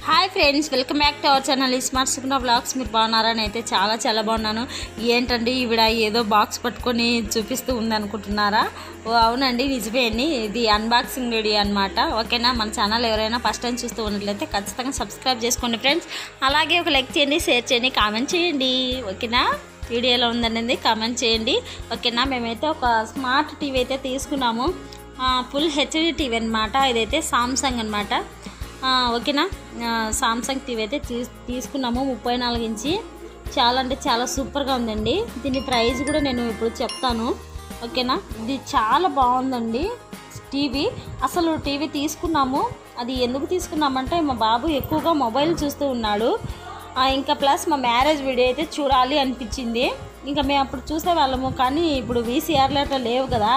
hi friends welcome back to our channel smart Suguna blogs మీరు బాగున్నారని అయితే చాలా చాలా బాగున్నాను ఏంటండి ఈవిడ ఏదో బాక్స్ పట్టుకొని చూపిస్తూ ఉంది అనుకుంటున్నారా ఓ అవునండి నిజమే అండి ఇది అన్బాక్సింగ్ వీడియో అనమాట ఓకేనా మన ఛానల్ ఎవరైనా ఫస్ట్ టైం చూస్తూ ఉన్నట్లయితే ఖచ్చితంగా సబ్స్క్రైబ్ చేసుకోండి ఫ్రెండ్స్ అలాగే ఒక లైక్ చేయండి షేర్ చేయండి కామెంట్ చేయండి ఓకేనా వీడియోలో ఉందనేది కామెంట్ చేయండి ఓకేనా మేమైతే ఒక స్మార్ట్ టీవీ అయితే తీసుకున్నాము ఫుల్ హెచ్డి టీవీ అనమాట ఇదైతే సామ్సంగ్ అనమాట ఓకేనా ఆ, సామ్సంగ్ టీవీ అయితే తీ తీసుకున్నాము ముప్పై నాలుగు ఇంచి చాలా అంటే చాలా సూపర్గా ఉందండి దీని ప్రైస్ కూడా నేను ఇప్పుడు చెప్తాను ఓకేనా ఇది చాలా బాగుందండి టీవీ అసలు టీవీ తీసుకున్నాము అది ఎందుకు తీసుకున్నామంటే మా బాబు ఎక్కువగా మొబైల్ చూస్తూ ఉన్నాడు ఆ, ఇంకా ప్లస్ మా మ్యారేజ్ వీడియో అయితే చూడాలి అనిపించింది ఇంకా మేము అప్పుడు చూసే వాళ్ళము కానీ ఇప్పుడు వీసీఆర్లు అట్లా లేవు కదా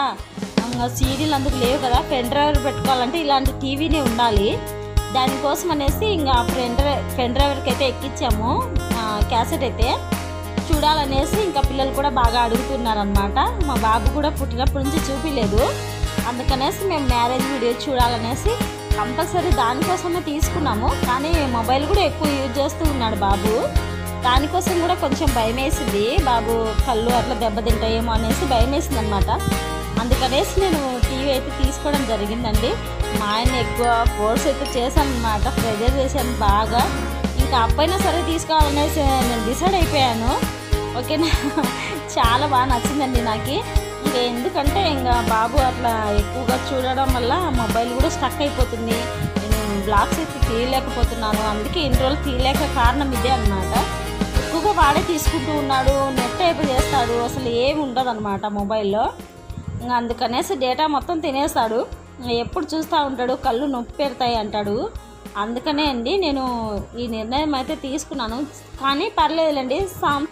సీడీలు అందుకు లేవు కదా పెన్ డ్రైవర్ పెట్టుకోవాలంటే ఇలాంటి టీవీనే ఉండాలి దానికోసం అనేసి ఇంకా పెన్ డ్రైవ్ పెన్ డ్రైవర్కి అయితే ఎక్కించాము ఆ, క్యాసెట్ అయితే చూడాలనేసి ఇంకా పిల్లలు కూడా బాగా అడుగుతున్నారనమాట మా బాబు కూడా పుట్టినప్పటి నుంచి చూపిలేదు అందుకనేసి మేము మ్యారేజ్ వీడియో చూడాలనేసి కంపల్సరీ దానికోసమే తీసుకున్నాము కానీ మొబైల్ కూడా ఎక్కువ యూజ్ చేస్తూ ఉన్నాడు బాబు దానికోసం కూడా కొంచెం భయం వేసింది బాబు కళ్ళు అట్లా దెబ్బతింటాయేమో అనేసి భయం వేసింది అనమాట అందుకనేసి నేను టీవీ అయితే తీసుకోవడం జరిగిందండి మా ఆయన ఎక్కువ ఫోర్స్ అయితే చేశాను అనమాట ప్రెజర్ చేశాను బాగా ఇంకా అప్పైనా సరే తీసుకోవాలనేసి నేను డిసైడ్ అయిపోయాను ఓకేనా చాలా బాగా నచ్చిందండి నాకు ఇంకా ఎందుకంటే ఇంకా బాబు అట్లా ఎక్కువగా చూడడం వల్ల మొబైల్ కూడా స్టక్ అయిపోతుంది నేను బ్లాగ్స్ అయితే తీయలేకపోతున్నాను అందుకే ఇన్ని రోజులు తీయలేక కారణం ఇదే అనమాట ఎక్కువగా వాడే తీసుకుంటూ ఉన్నాడు నెట్ అయిపోయి చేస్తాడు అసలు ఏమి ఉండదు అనమాట మొబైల్లో ఇంకా అందుకనేసి డేటా మొత్తం తినేస్తాడు ఇంకా ఎప్పుడు చూస్తూ ఉంటాడు కళ్ళు నొప్పి పెడతాయి అంటాడు అందుకనే అండి నేను ఈ నిర్ణయం అయితే తీసుకున్నాను కానీ పర్లేదులేండి సామ్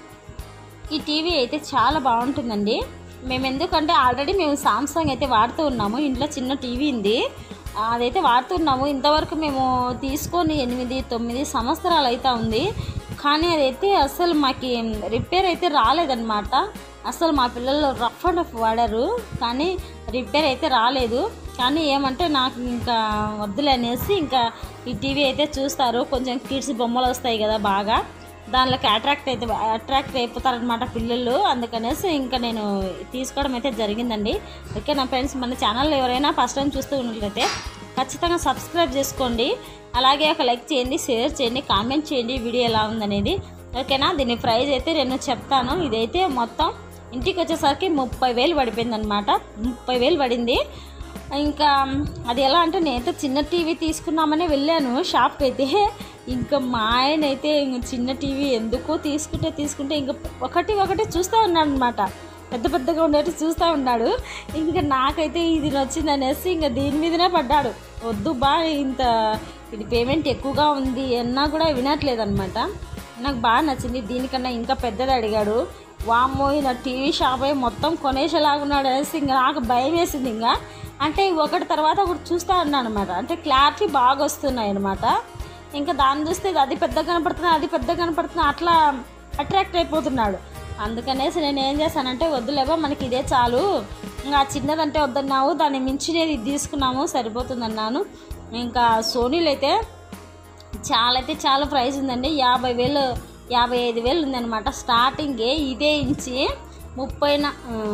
ఈ టీవీ అయితే చాలా బాగుంటుందండి మేము ఎందుకంటే ఆల్రెడీ మేము సామ్సంగ్ అయితే వాడుతూ ఉన్నాము ఇంట్లో చిన్న టీవీ ఉంది అదైతే వాడుతున్నాము ఇంతవరకు మేము తీసుకొని ఎనిమిది తొమ్మిది సంవత్సరాలు అయితే ఉంది కానీ అదైతే అసలు మాకు రిపేర్ అయితే రాలేదన్నమాట అసలు మా పిల్లలు రఫ్ అండ్ రఫ్ వాడారు కానీ రిపేర్ అయితే రాలేదు కానీ ఏమంటే నాకు ఇంకా వద్దులే అనేసి ఇంకా ఈ టీవీ అయితే చూస్తారు కొంచెం కిడ్స్ బొమ్మలు వస్తాయి కదా బాగా దానిలోకి అట్రాక్ట్ అయితే అట్రాక్ట్ అయిపోతారనమాట పిల్లలు అందుకనేసి ఇంకా నేను తీసుకోవడం అయితే జరిగిందండి ఓకే నా ఫ్రెండ్స్ మన ఛానల్ ఎవరైనా ఫస్ట్ టైం చూస్తూ ఉన్నట్లయితే ఖచ్చితంగా సబ్స్క్రైబ్ చేసుకోండి అలాగే ఒక లైక్ చేయండి షేర్ చేయండి కామెంట్ చేయండి వీడియో ఎలా ఉందనేది ఓకేనా దీని ప్రైస్ అయితే నేను చెప్తాను ఇదైతే మొత్తం ఇంటికి వచ్చేసరికి ముప్పై వేలు పడిపోయింది అనమాట ముప్పై వేలు పడింది ఇంకా అది ఎలా అంటే నేనైతే చిన్న టీవీ తీసుకున్నామని వెళ్ళాను షాప్కి అయితే ఇంకా మా ఆయన అయితే ఇంక చిన్న టీవీ ఎందుకో తీసుకుంటే తీసుకుంటే ఇంకా ఒకటి ఒకటి చూస్తూ ఉన్నాడు అనమాట పెద్ద పెద్దగా ఉండేటి చూస్తూ ఉన్నాడు ఇంకా నాకైతే ఇది నచ్చింది అనేసి ఇంకా దీని మీదనే పడ్డాడు వద్దు బా ఇంత ఇది పేమెంట్ ఎక్కువగా ఉంది అన్నా కూడా వినట్లేదు అనమాట నాకు బాగా నచ్చింది దీనికన్నా ఇంకా పెద్దది అడిగాడు వామ్మో ఇలా టీవీ షాప్ అయి మొత్తం కొనేసేలాగున్నాడు అనేసి ఇంకా నాకు భయం వేసింది ఇంకా అంటే ఒకటి తర్వాత ఒకటి చూస్తూ ఉన్నాను అనమాట అంటే క్లారిటీ బాగా వస్తున్నాయి అనమాట ఇంకా దాన్ని చూస్తే ఇది అది పెద్ద కనపడుతుంది అది పెద్ద కనపడుతుంది అట్లా అట్రాక్ట్ అయిపోతున్నాడు అందుకనేసి నేను ఏం చేశానంటే వద్దులేవా మనకి ఇదే చాలు ఇంకా చిన్నదంటే వద్దన్నావు దాన్ని మించినది ఇది తీసుకున్నాము సరిపోతుందన్నాను ఇంకా సోనీలు అయితే చాలా అయితే చాలా ప్రైస్ ఉందండి యాభై వేలు యాభై ఐదు వేలు ఉందన్నమాట స్టార్టింగే ఇదే ఇంచి ముప్పై నా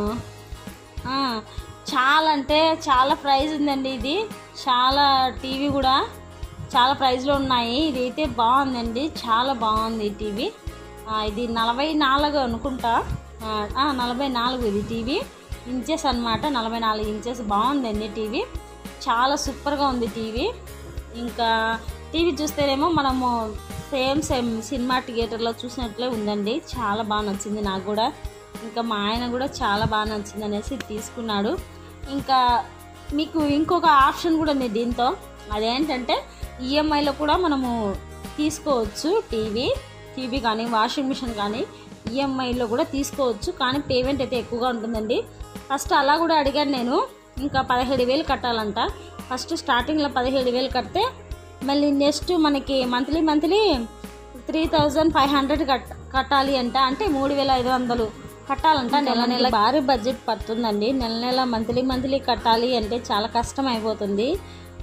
ఆ, చాలా అంటే చాలా ప్రైస్ ఉందండి ఇది చాలా టీవీ కూడా చాలా ప్రైస్లో ఉన్నాయి ఇది అయితే బాగుందండి చాలా బాగుంది ఈ టీవీ ఆ, ఇది నలభై నాలుగు అనుకుంటా ఆ, ఆ, నలభై నాలుగు ఇది టీవీ ఇంచెస్ అన్నమాట నలభై నాలుగు ఇంచెస్ బాగుందండి టీవీ చాలా సూపర్గా ఉంది టీవీ ఇంకా టీవీ చూస్తేనేమో మనము సేమ్ సేమ్ సినిమా థియేటర్లో చూసినట్లే ఉందండి చాలా బాగా నచ్చింది నాకు కూడా ఇంకా మా ఆయన కూడా చాలా బాగా నచ్చింది అనేసి తీసుకున్నాడు ఇంకా మీకు ఇంకొక ఆప్షన్ కూడా ఉంది దీంతో అదేంటంటే ఈఎంఐలో కూడా మనము తీసుకోవచ్చు టీవీ టీవీ కానీ వాషింగ్ మిషన్ కానీ ఈఎంఐలో కూడా తీసుకోవచ్చు కానీ పేమెంట్ అయితే ఎక్కువగా ఉంటుందండి ఫస్ట్ అలా కూడా అడిగాను నేను ఇంకా పదిహేడు వేలు కట్టాలంట ఫస్ట్ స్టార్టింగ్లో పదిహేడు వేలు కడితే మళ్ళీ నెక్స్ట్ మనకి monthly monthly three thousand five hundred cut కట్టాలి అంట అంటే మూడు వేల ఐదు వందలు కట్టాలంట నెల నెల భారీ బడ్జెట్ పడుతుందండి నెల నెల మంత్లీ మంత్లీ కట్టాలి అంటే చాలా కష్టం అయిపోతుంది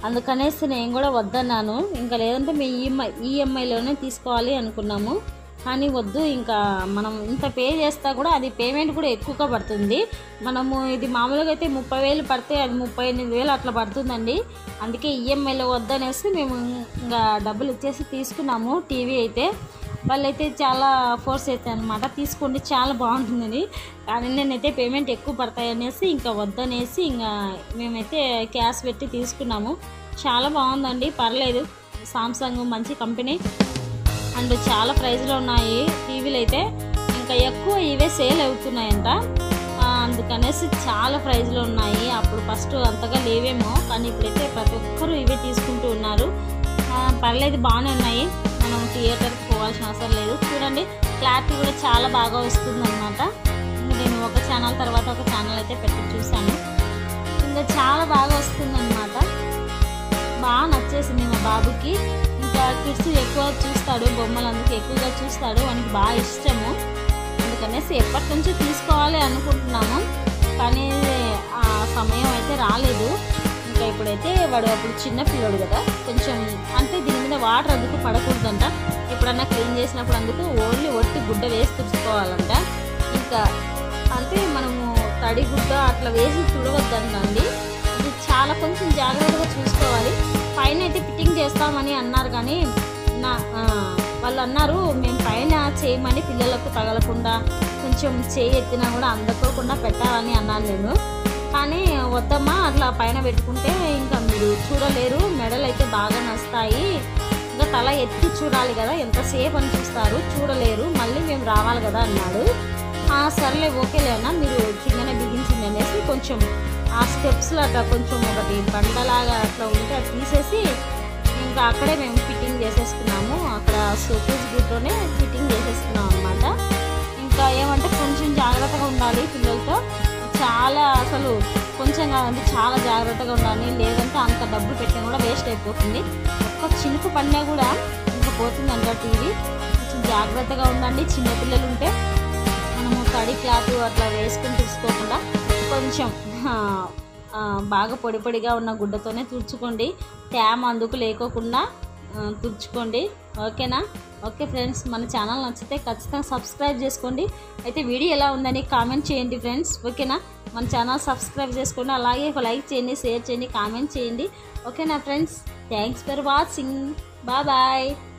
అందుకనేసి నేను కూడా వద్దన్నాను ఇంకా లేదంటే మేము ఈఎంఐ ఈఎంఐలోనే తీసుకోవాలి అనుకున్నాము కానీ వద్దు ఇంకా మనం ఇంత పే చేస్తా కూడా అది పేమెంట్ కూడా ఎక్కువగా పడుతుంది మనము ఇది మామూలుగా అయితే ముప్పై వేలు పడితే అది ముప్పై ఎనిమిది వేలు అట్లా పడుతుందండి అందుకే ఈఎంఐలో వద్దనేసి మేము ఇంకా డబ్బులు ఇచ్చేసి తీసుకున్నాము టీవీ అయితే వాళ్ళైతే చాలా ఫోర్స్ అయితే అనమాట తీసుకోండి చాలా బాగుంటుందని కానీ నేనైతే పేమెంట్ ఎక్కువ పడతాయి అనేసి ఇంకా వద్దనేసి ఇంకా మేమైతే క్యాష్ పెట్టి తీసుకున్నాము చాలా బాగుందండి పర్లేదు సామ్సంగ్ మంచి కంపెనీ అండ్ చాలా ప్రైజ్లో ఉన్నాయి టీవీలు అయితే ఇంకా ఎక్కువ ఇవే సేల్ అవుతున్నాయంట ఆ, అందుకనేసి చాలా ప్రైజ్లో ఉన్నాయి అప్పుడు ఫస్ట్ అంతగా లేవేమో కానీ ఇప్పుడైతే ప్రతి ఒక్కరూ ఇవే తీసుకుంటూ ఉన్నారు ఆ, పర్లేదు బాగానే ఉన్నాయి మనం థియేటర్కి పోవాల్సిన అవసరం లేదు చూడండి క్లారిటీ కూడా చాలా బాగా వస్తుంది అనమాట నేను ఒక ఛానల్ తర్వాత ఒక ఛానల్ అయితే పెట్టి చూశాను ఇంకా చాలా బాగా వస్తుంది బాగా నచ్చేసింది మా బాబుకి ఇంకా కిడ్స్ ఎక్కువ చూస్తాడు బొమ్మలు అందుకు ఎక్కువగా చూస్తాడు వానికి బాగా ఇష్టము అందుకనేసి ఎప్పటి నుంచో తీసుకోవాలి అనుకుంటున్నాము కానీ ఆ సమయం అయితే రాలేదు ఇంకా ఇప్పుడైతే వాడు అప్పుడు చిన్న పిల్లోడు కదా కొంచెం అంటే దీని మీద వాటర్ అందుకు పడకూడదంట ఎప్పుడన్నా క్లీన్ చేసినప్పుడు అందుకు ఓన్లీ ఒట్టి గుడ్డ వేసి తుడుచుకోవాలంట ఇంకా అంటే మనము తడి గుడ్డ అట్లా వేసి తుడవద్దండి ఇది చాలా కొంచెం జాగ్రత్తగా చూసుకోవాలి పైన అయితే ఫిట్టింగ్ చేస్తామని అన్నారు కానీ నా ఆ, వాళ్ళు అన్నారు మేము పైన చేయమని పిల్లలకు తగలకుండా కొంచెం చేయి ఎత్తినా కూడా అందకోకుండా పెట్టాలని అన్నాను నేను కానీ వద్దమ్మా అట్లా పైన పెట్టుకుంటే ఇంకా మీరు చూడలేరు మెడలు అయితే బాగా నస్తాయి ఇంకా తల ఎత్తి చూడాలి కదా ఎంతసేపు అని చూస్తారు చూడలేరు మళ్ళీ మేము రావాలి కదా అన్నాడు "ఆ, సర్లే ఓకేలే అన్న మీరు కిందనే బిగించింది అనేసి కొంచెం ఆ స్టెప్స్లో అట్లా కొంచెం ఒకటి బండలాగా అట్లా ఉంటే అది తీసేసి ఇంకా అక్కడే మేము ఫిట్టింగ్ చేసేసుకున్నాము అక్కడ సోకేజ్ బూట్లోనే ఫిట్టింగ్ చేసేసుకున్నాం అనమాట ఇంకా ఏమంటే కొంచెం జాగ్రత్తగా ఉండాలి పిల్లలతో చాలా అసలు కొంచెం కాదండి చాలా జాగ్రత్తగా ఉండాలి లేదంటే అంత డబ్బు పెట్టినా కూడా వేస్ట్ అయిపోతుంది ఒక్క చినుకు పడినా కూడా ఇంకా పోతుందంట టీవీ కొంచెం జాగ్రత్తగా ఉండండి చిన్నపిల్లలు ఉంటే మనము తడి క్లాత్ అట్లా వేసుకుని తీసుకోకుండా కొంచెం ఆ, ఆ, బాగా పొడి పొడిగా ఉన్న గుడ్డతోనే తుడుచుకోండి తేమ అందుకు లేకోకుండా ఆ, తుడుచుకోండి ఓకేనా ఓకే ఫ్రెండ్స్ మన ఛానల్ నచ్చితే ఖచ్చితంగా సబ్స్క్రైబ్ చేసుకోండి అయితే వీడియో ఎలా ఉందని కామెంట్ చేయండి ఫ్రెండ్స్ ఓకేనా మన ఛానల్ సబ్స్క్రైబ్ చేసుకోండి అలాగే ఒక లైక్ చేయండి షేర్ చేయండి కామెంట్ చేయండి ఓకేనా friends thanks for watching bye bye